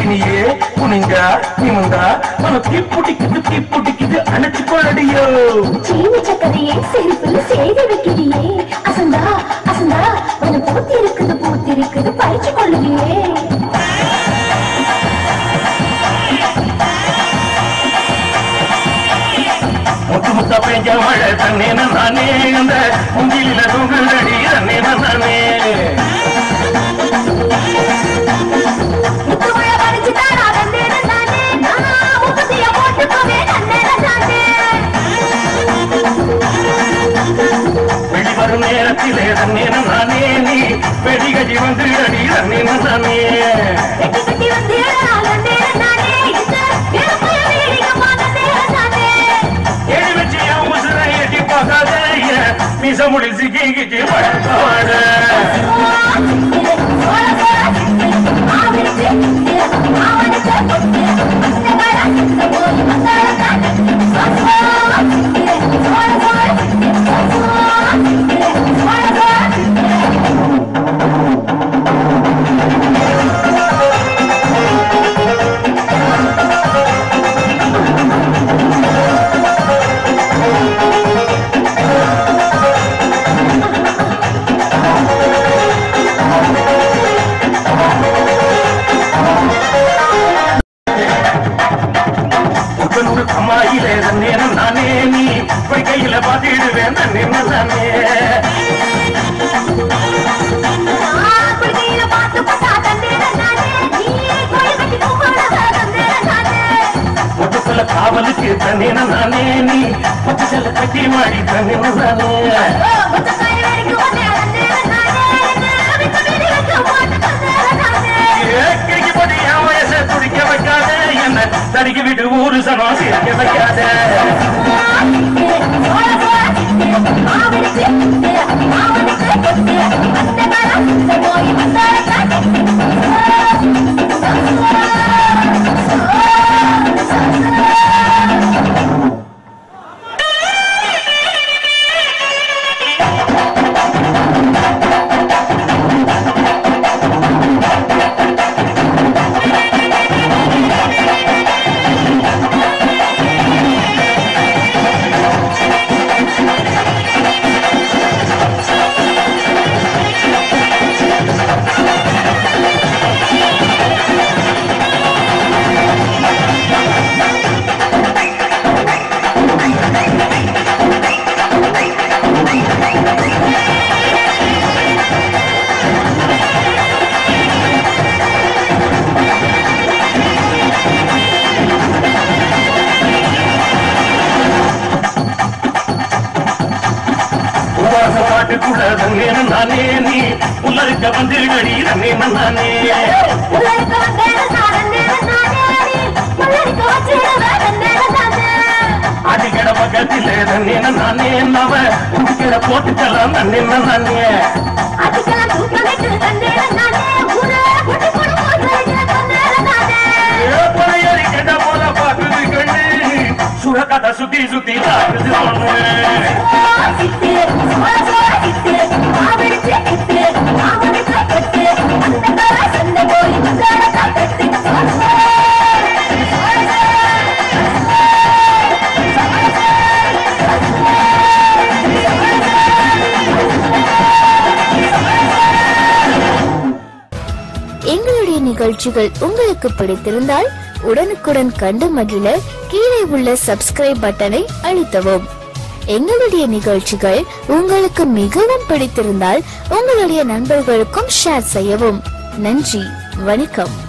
மேனியே குனிஞ்சா நிமிந்தா உன தீப்புடிக்குது தீப்புடிக்குது அணைச்சு கொள்ளடியோ சீனி சக்கரையே செருப்புல செய்து வைக்கிறியே அசந்தா அசந்தா உன பூத்தி இருக்குது பூத்தி இருக்குது பறிச்சு கொள்ளுவியே முத்து முத்தா பெஞ்ச மழை தண்ணே நானே அந்த முந்தில தூங்குதடி தண்ணே நானே முத்துமழை பறிச்சு தாரா தந்தேன தானே நான் முகத்தைய போட்டுக்கோவே தந்தேன தானே வெளிவரும் நேரத்திலே தண்ணே நானே நீ வெடிகடி வந்துடடி தண்ணே நானே கட்டி கட்டி வந்து தந்தேன தானே இந்த இறப்பைய வீடிகமா தந்தேன தானே ஏழு வச்சு என் உசுரை எட்டி பார்க்காத மிச முடிச்சு கீங்கிச்சு பழக்காட உத்தனூர் அம்மாயிலே தண்ணே நானே நீ போய் கையில பாத்திடுவேன் தண்ணே நானே முத்துக்குள்ள காவலுக்கு தண்ணே நானே நீ பச்சை செல்ல கட்டி மாடி தண்ணே நானே கிரிக்கி போட்டு என் வயசை துடிக்க வைக்காத என்ன தடிக்க விட்டு ஊரு சனம் சிரிக்க வைக்காத உவாச காட்டுக்குள்ள தண்ணே நானே நீ உள்ளருக்க வந்துடடி தண்ணே நானே அடிக்கட பக்கத்திலே தண்ணே நானே நவ குடிக்கிற போட்டுக்கலாம் தண்ணே நானே ஏப்பனையறி கெட்ட போல பாக்குது கண்ணு சுரக்கதை சுத்தி சுத்தி தாக்குது ஒண்ணு எங்களுடைய நிகழ்ச்சிகள் உங்களுக்கு பிடித்திருந்தால் உடனுக்குடன் கண்டு மகிழ கீழே உள்ள சப்ஸ்கிரைப் பட்டனை அழுத்தவும் எங்களுடைய நிகழ்ச்சிகள் உங்களுக்கு மிகவும் பிடித்திருந்தால் உங்களுடைய நண்பர்களுக்கும் ஷேர் செய்யவும் நன்றி வணக்கம்